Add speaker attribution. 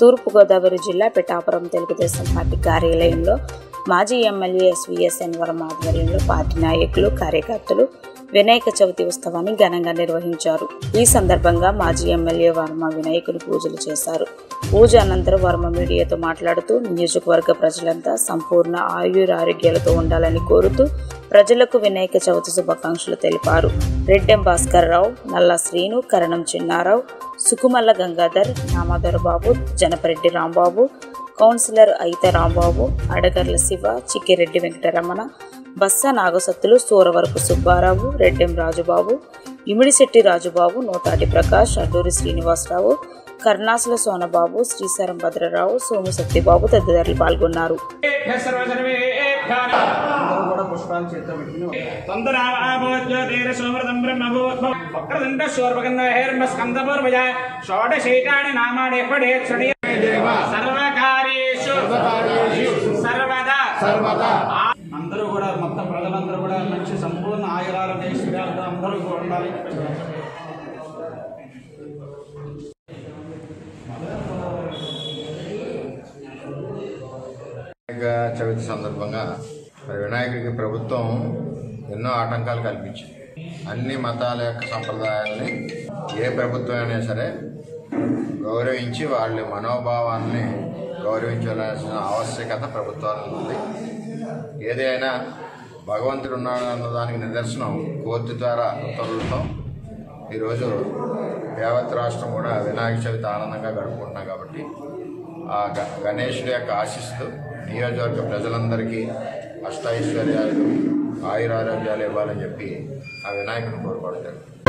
Speaker 1: తూర్పుగోదావరి జిల్లా పిఠాపురం తెలుగుదేశం పార్టీ కార్యాలయంలో మాజీ ఎమ్మెల్యే ఎస్వీఎస్ఎన్ వరం ఆధ్వర్యంలో పార్టీ నాయకులు కార్యకర్తలు వినాయక చవితి ఉత్సవాన్ని ఘనంగా నిర్వహించారు ఈ సందర్భంగా మాజీ ఎమ్మెల్యే వర్మ వినాయకుని పూజలు చేశారు పూజ అనంతరం వర్మ మీడియాతో మాట్లాడుతూ నియోజకవర్గ ప్రజలంతా సంపూర్ణ ఆయురారోగ్యాలతో ఉండాలని కోరుతూ ప్రజలకు వినాయక చవితి శుభాకాంక్షలు తెలిపారు రెడ్డెం భాస్కర్ రావు నల్ల శ్రీను కరణం చిన్నారావు సుకుమల్ల గంగాధర్ నామాధర బాబు జనపరెడ్డి రాంబాబు కౌన్సిలర్ అయిత రాంబాబు అడగర్ల శివ చిక్కిరెడ్డి వెంకటరమణ బస్స నాగసత్తులు సూరవరపు సుబ్బారావు రెడ్డెం రాజుబాబు ఇమిడిశెట్టి రాజుబాబు నోతాటి ప్రకాష్ అడ్డూరి శ్రీనివాసరావు కర్ణాసుల సోనబాబు శ్రీశరం భద్రరావు సోము సత్యబాబు తదితరులు పాల్గొన్నారు
Speaker 2: అందరూ కూడా పుష్పాలు చేతితో పెట్టుకుని
Speaker 3: షోడశైతాని నామాని పడేక్షణి సర్వకార్యేషు సర్వదా
Speaker 2: సర్వదా అందరూ కూడా మొత్తం ప్రజలందరూ కూడా మంచి సంపూర్ణ ఆయురారోగ్య ఐశ్వర్యాలతో అందరూ కూడా ఉండాలి
Speaker 4: వినాయక చవితి సందర్భంగా మరి వినాయకుడికి ప్రభుత్వం ఎన్నో ఆటంకాలు కల్పించింది అన్ని మతాల యొక్క సంప్రదాయాల్ని ఏ ప్రభుత్వం అయినా సరే గౌరవించి వాళ్ళ మనోభావాల్ని గౌరవించాల్సిన ఆవశ్యకత ప్రభుత్వానికి ఉంది ఏదైనా భగవంతుడు ఉన్నాడు అన్నదానికి నిదర్శనం కోర్టు ద్వారా ఉత్తర్వులతో ఈరోజు యావత్ రాష్ట్రం కూడా వినాయక చవితి ఆనందంగా గడుపుకుంటున్నాం కాబట్టి ఆ గ- గణేశుడి యొక్క ఆశిస్తూ నియోజకవర్గ ప్రజలందరికీ అష్టైశ్వర్యాలు ఆయురారోగ్యాలు ఇవ్వాలని చెప్పి ఆ వినాయకుని కోరుకుంటారు